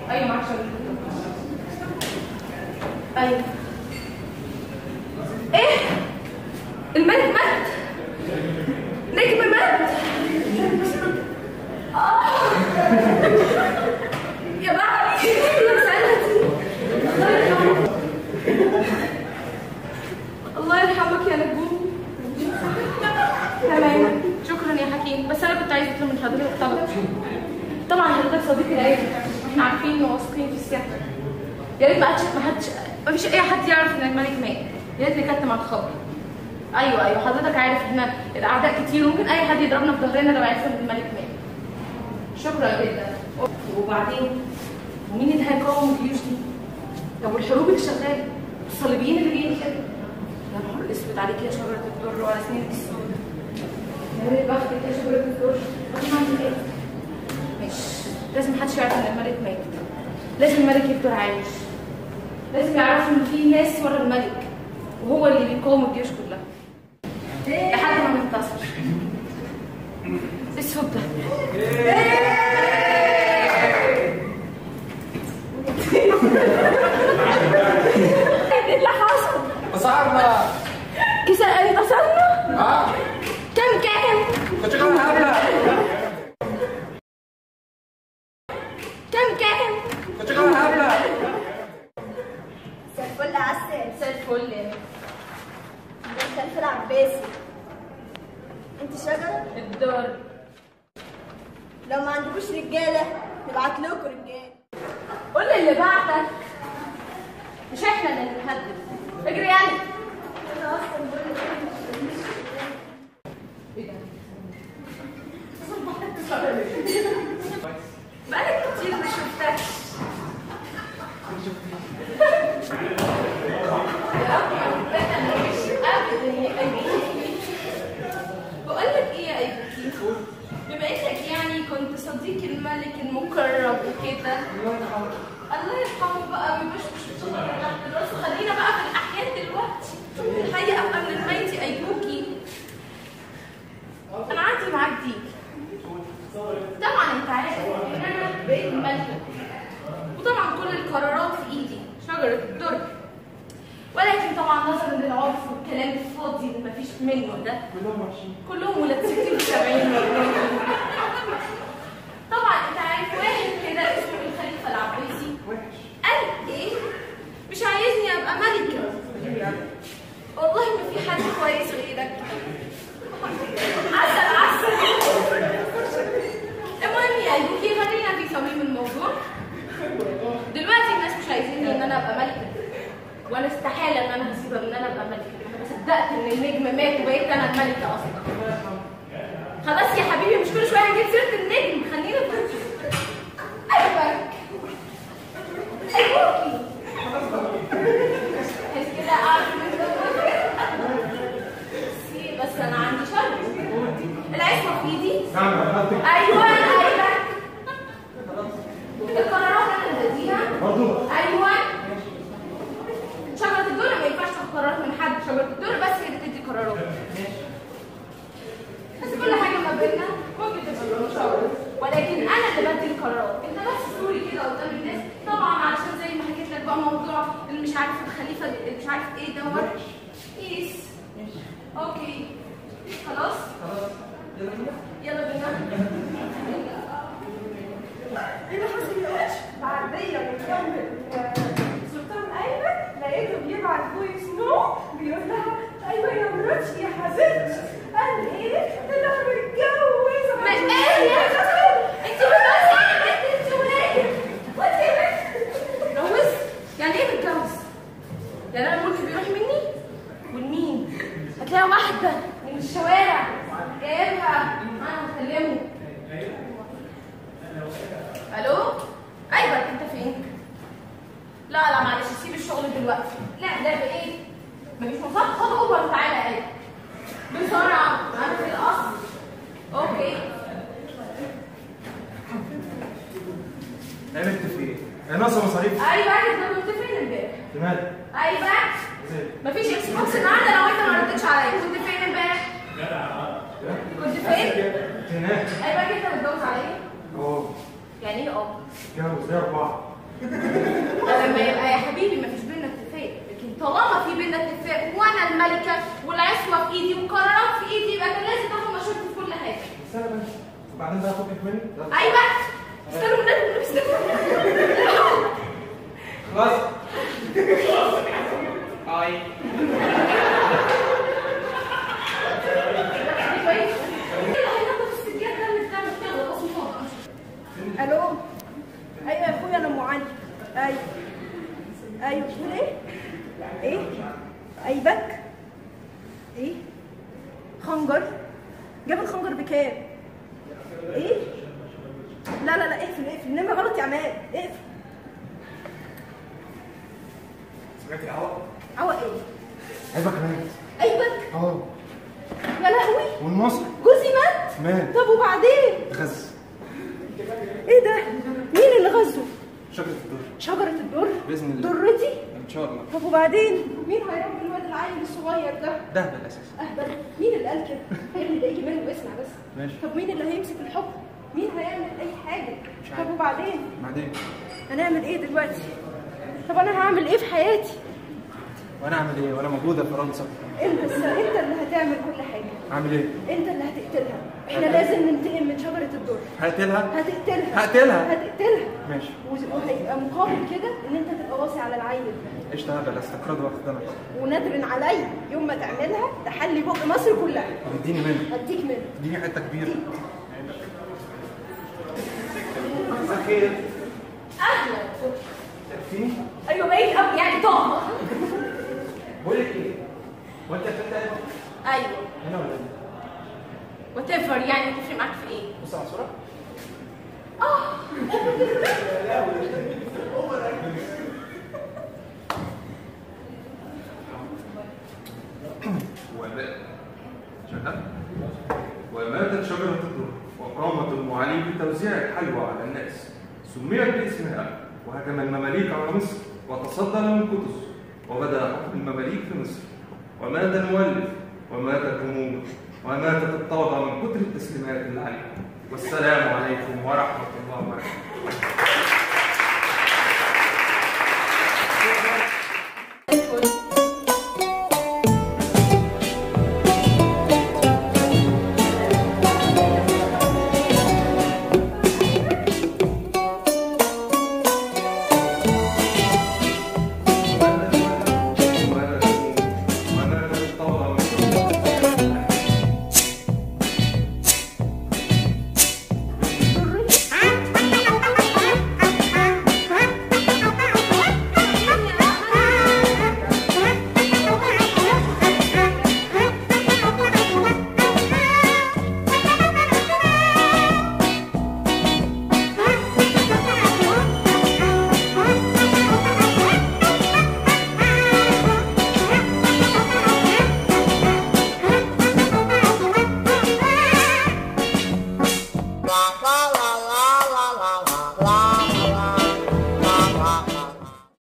ايوه معاك شغل ايوه ايه الملك مات نجم مات آه. يا بعدي يا سعادتي الله يرحمك الله يرحمك يا نجوم تمام شكرا يا حكيم بس انا كنت عايزه اطلب من حضرتك طلب طبعا حضرتك صديقي العيله احنا عارفين وواثقين في السياحه يا ريت ما حدش ما حدش ما فيش اي حد يعرف ان الملك مات يا ريت نكتم على الخبر ايوه ايوه حضرتك عارف احنا الاعداء كتير وممكن اي حد يضربنا في ظهرنا لو عرف ان الملك مات شكرا جدا وبعدين ومين اللي هيقاوم الجيوش دي؟ طب والحروب اللي شغاله الصليبيين اللي جايين كده يا نهار اسود عليك يا شجره الدر وعلى سنينك السود يا ريت بختك يا شجره الدر انا هعمل ايه؟ ماشي لازم محدش يعرف ان الملك مات لازم الملك يفضل عايش لازم يعرفوا ان في ناس ورا الملك وهو اللي بيقاوم الجيوش كلها لحد ما ننتصر ايه الصوت ده؟ ايه اللي حصل؟ صعبة كسر انتصرنا؟ اه كم كام؟ كنت شغال هبلة كم كام؟ كنت شغال هبلة مساء الفل عسل مساء الفل يا ده خلف العباسي انت شجرة الدار لو ما عندكوش رجالة نبعت لكم رجالة قول لي اللي بعتك مش احنا اللي نتهدد اجري يعني انا اصلا بقول لك ايه ده؟ بقالك كتير ما شفتكش يا رب ما تتكلمش ابدا يا ايبوكي بقول لك ايه يا ايبوكي بما انك يعني كنت صديق الملك المقرب وكده الله يرحمه بقى ويبشبش بصوته من تحت راسه خلينا بقى في الاحياء دلوقتي الحقيقه ابقى من الميت يا ايبوكي انا عندي معاك دي طبعا انت عارف ان انا بقيت ملكه وطبعا كل القرارات في ايدي شجره الدر ولكن طبعا نظرا للعنف والكلام الفاضي اللي مفيش منه ده كلهم ولاد 60 و70 طبعا انت عارف واحد كده اسمه الخليفه العباسي قال ايه مش عايزني ابقى ملكه والله ما في حد كويس غيرك عسل عسل المهم يا ايبوكي خلينا في صميم الموضوع دلوقتي الناس مش عايزيني ان انا ابقى ملكه وانا استحاله ان انا هسيبها ان انا ابقى ملكه انا ما صدقت ان النجم مات وبقيت انا الملكه اصلا خلاص يا حبيبي مش كل شويه هنجيب سيره النجم خلينا في ايوه ايوكي بحيث كده اعرف ان بس- بس انا عندي شرط العصمه في ايدي ايوه ايوه القرارات انا اللي بديها ايوه شجره الدر ما ينفعش تاخد قرارات من حد شجره الدر بس هي اللي بتدي قرارات بس كل حاجه ما بيننا ممكن تبقى مشاوره ولكن انا اللي بدي القرارات انت بس سوري كده قدام الناس طبعا علشان زي ما حكيت لك بقى موضوع اللي مش عارف الخليفه اللي مش عارف ايه دوت يس اوكي خلاص يلا بينا ايه اللي حصل يا وش؟ بعدية بتكمل سلطان ايمن لقيته بيبعت فويس نو بيقول لها ايوه يا مراتي يا حبيبتي قال ايه؟ ده انا متجوز ما ايه يا خالد انت بتجوزي يا بنت انت وليه وانت يا بنت اتجوزت يعني ايه متجوز يعني انا الملك بيروح مني والمين هتلاقي واحده من الشوارع جايبها انا هكلمه الو ايوه انت فين لا لا معلش سيب الشغل دلوقتي لا لا بايه مفيش مصاب خد اوبر وتعالى عادي بسرعه انا في القصر اوكي عملت في ايه؟ انا ناقصه مصاريف ايوه انت كنت فين امبارح تمام ايوه مفيش اكس بوكس النهارده لو انت ما ردتش عليا كنت فين امبارح كنت فين هناك ايوه انت متجوز عليا اه يعني ايه اه اتجوز ده اربعه لما يبقى يا حبيبي ما فيش بينا اتفاق لكن طالما في بينا اتفاق وانا الملكه والعصمه في ايدي والقرارات في ايدي يبقى كان لازم تاخد مشورتي في كل حاجه استنى بس وبعدين بقى فكك مني ايوه استنوا من النبي استنوا خلاص هاي كويس كده هينضف السجاد ده اللي بتعمل كده ده اصلا فاضي. الو ايوه يا اخويا انا ام علي ايوه ايوه بتقول ايه ايه ايبك ايه خنجر جاب الخنجر بكام ايه لا لا لا اقفل اقفل النمره غلط يا عماد اقفل سمعت الهوا عوق ايه عيبك مات ايبك اه يا لهوي والمصري جوزي مات مات طب وبعدين غز ايه ده مين اللي غزه شجرة الدر شجره الدر بإذن الله. درتي ان شاء الله طب وبعدين مين هيربي الواد العيل الصغير ده ده ده الاساس اهبل مين اللي قال كده يا ابني ده يجي منه واسمع بس ماشي. طب مين اللي هيمسك الحكم مين هيعمل اي حاجه مش طب عارف. وبعدين بعدين هنعمل ايه دلوقتي طب انا هعمل ايه في حياتي وانا اعمل ايه وانا موجوده في فرنسا انت الس... انت اللي هتعمل كل حاجه اعمل ايه انت اللي هتقتلها احنا لازم ننتقم من شجره الدر هقتلها هتقتلها هقتلها. هتقتلها ماشي و- وهيبقى مقابل كده ان انت تبقى واصي على العيل اشتغل استقرض واخدمك وندرن عليا يوم ما تعملها تحلي بق مصر كلها اديني منه اديك منه اديني حته كبيره اهلا تكفيني ايوه باين قوي يعني طه بقول لك ايه هو انت فهمت ايوه هنا ولا هنا وات ايفر يعني تفرق معاك في ايه بص على الصوره ومات شغال وماتت شجرة الدر وقامت أم علي بتوزيع الحلوى على الناس سميت باسمها وهجم المماليك على مصر وتصدى لهم قدس وبدأ حكم المماليك في مصر ومات المؤلف وماتت همومه وماتت الطاقة من كتر التسليمات اللي عليها والسلام عليكم ورحمة الله وبركاته